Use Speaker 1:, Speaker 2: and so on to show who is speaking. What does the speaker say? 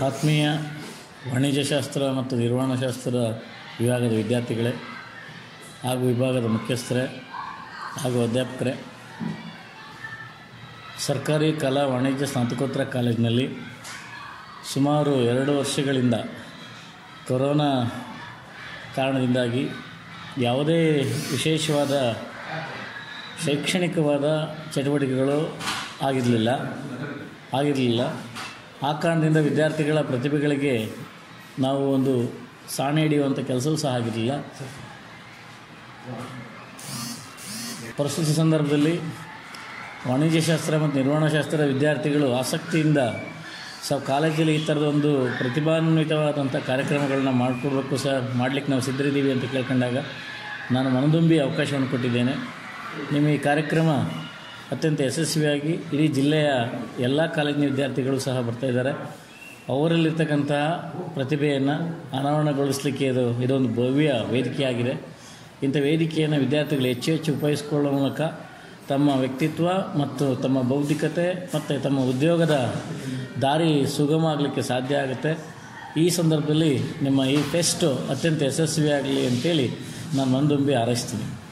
Speaker 1: ಆತ್ಮೀಯ ವಾಣಿಜ್ಯಶಾಸ್ತ್ರ ಮತ್ತು ನಿರ್ವಹಣಾಶಾಸ್ತ್ರ ವಿಭಾಗದ ವಿದ್ಯಾರ್ಥಿಗಳೇ ಹಾಗೂ ವಿಭಾಗದ ಮುಖ್ಯಸ್ಥರೇ ಹಾಗೂ ಅಧ್ಯಾಪಕರೇ ಸರ್ಕಾರಿ ಕಲಾ ವಾಣಿಜ್ಯ ಸ್ನಾತಕೋತ್ತರ ಕಾಲೇಜಿನಲ್ಲಿ ಸುಮಾರು ಎರಡು ವರ್ಷಗಳಿಂದ ಕೊರೋನಾ ಕಾರಣದಿಂದಾಗಿ ಯಾವುದೇ ವಿಶೇಷವಾದ ಶೈಕ್ಷಣಿಕವಾದ ಚಟುವಟಿಕೆಗಳು ಆಗಿರಲಿಲ್ಲ ಆಗಿರಲಿಲ್ಲ ಆ ಕಾರಣದಿಂದ ವಿದ್ಯಾರ್ಥಿಗಳ ಪ್ರತಿಭೆಗಳಿಗೆ ನಾವು ಒಂದು ಸಾಣೆ ಹಿಡಿಯುವಂಥ ಕೆಲಸವೂ ಸಹ ಆಗಿರಲಿಲ್ಲ ಪ್ರಸ್ತುತ ಸಂದರ್ಭದಲ್ಲಿ ವಾಣಿಜ್ಯಶಾಸ್ತ್ರ ಮತ್ತು ನಿರ್ವಹಣಾಶಾಸ್ತ್ರ ವಿದ್ಯಾರ್ಥಿಗಳು ಆಸಕ್ತಿಯಿಂದ ಸೊ ಕಾಲೇಜಲ್ಲಿ ಈ ಥರದ ಒಂದು ಪ್ರತಿಭಾನ್ವಿತವಾದಂಥ ಕಾರ್ಯಕ್ರಮಗಳನ್ನ ಮಾಡಿಕೊಡ್ಬೇಕು ಸಹ ಮಾಡಲಿಕ್ಕೆ ನಾವು ಸಿದ್ಧರಿದ್ದೀವಿ ಅಂತ ಕೇಳ್ಕೊಂಡಾಗ ನಾನು ಮನದುಂಬಿ ಅವಕಾಶವನ್ನು ಕೊಟ್ಟಿದ್ದೇನೆ ನಿಮ್ಮ ಈ ಕಾರ್ಯಕ್ರಮ ಅತ್ಯಂತ ಯಶಸ್ವಿಯಾಗಿ ಇಡೀ ಜಿಲ್ಲೆಯ ಎಲ್ಲ ಕಾಲೇಜಿನ ವಿದ್ಯಾರ್ಥಿಗಳು ಸಹ ಬರ್ತಾಯಿದ್ದಾರೆ ಅವರಲ್ಲಿರ್ತಕ್ಕಂತಹ ಪ್ರತಿಭೆಯನ್ನು ಅನಾವರಣಗೊಳಿಸಲಿಕ್ಕೆ ಇದು ಇದೊಂದು ಭವ್ಯ ವೇದಿಕೆಯಾಗಿದೆ ಇಂಥ ವೇದಿಕೆಯನ್ನು ವಿದ್ಯಾರ್ಥಿಗಳು ಹೆಚ್ಚು ಹೆಚ್ಚು ಉಪಯೋಗಿಸ್ಕೊಳ್ಳೋ ಮೂಲಕ ತಮ್ಮ ವ್ಯಕ್ತಿತ್ವ ಮತ್ತು ತಮ್ಮ ಬೌದ್ಧಿಕತೆ ಮತ್ತು ತಮ್ಮ ಉದ್ಯೋಗದ ದಾರಿ ಸುಗಮ ಆಗಲಿಕ್ಕೆ ಸಾಧ್ಯ ಆಗುತ್ತೆ ಈ ಸಂದರ್ಭದಲ್ಲಿ ನಿಮ್ಮ ಈ ಫೆಸ್ಟು ಅತ್ಯಂತ ಯಶಸ್ವಿಯಾಗಲಿ ಅಂತೇಳಿ ನಾನು ಮಂದುಂಬಿ ಹಾರೈಸ್ತೀನಿ